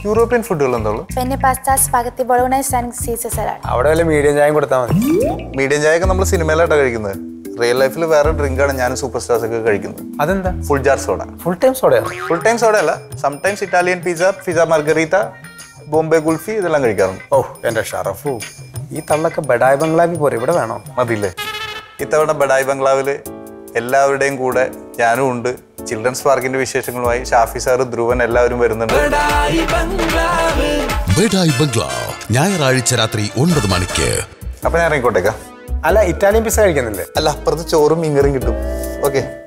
European ഫുഡുകൾ എന്താ ഉള്ളു Penne pasta, spaghetti bolognese and Caesar salad. അവിടെ വല്ല മീഡിയം ചായം കൊടുത്താൽ മതി മീഡിയം ചായയൊക്കെ നമ്മൾ സിനിമയിലായിട്ടാണ് കഴിക്കുന്നത് റിയൽ ലൈഫിൽ വേറെ ഡ്രിങ്കാണ് ഞാനും സൂപ്പർ സ്റ്റാർസ് ഒക്കെ കഴിക്കുന്നത് അതെന്താ full jar soda full time സോഡയാണ് ഫുൾ ടൈം സോഡ അല്ല sometimes Italian pizza pizza margherita Bombay kulfi ഇതെല്ലാം കഴിക്കാറുണ്ട് ഓ എൻ്റെ ഷറഫു ഈ തള്ളൊക്കെ ബഡായ് ബംഗ്ലാവിൽ പോരെ ഇവിടെ വേണോ മതിയില്ലേ ഇത്തവണ ബഡായി ബംഗ്ലാവിൽ എല്ലാവരുടെയും കൂടെ ഞാനും ഉണ്ട് ചിൽഡ്രൻസ് പാർക്കിന്റെ വിശേഷങ്ങളുമായി ഷാഫി സാറ് ധ്രുവൻ എല്ലാവരും വരുന്നുണ്ട് ബെഡായി ബംഗ്ലാവ് ഞായറാഴ്ച രാത്രി ഒൻപത് മണിക്ക് അപ്പൊ ഞാൻ ഇറങ്ങിക്കോട്ടേക്കാ അല്ല ഇറ്റാലിയൻ പിസ്സ കഴിക്കുന്നില്ലേ അല്ല അപ്പുറത്ത് ചോറും മീൻകറിയും കിട്ടും ഓക്കെ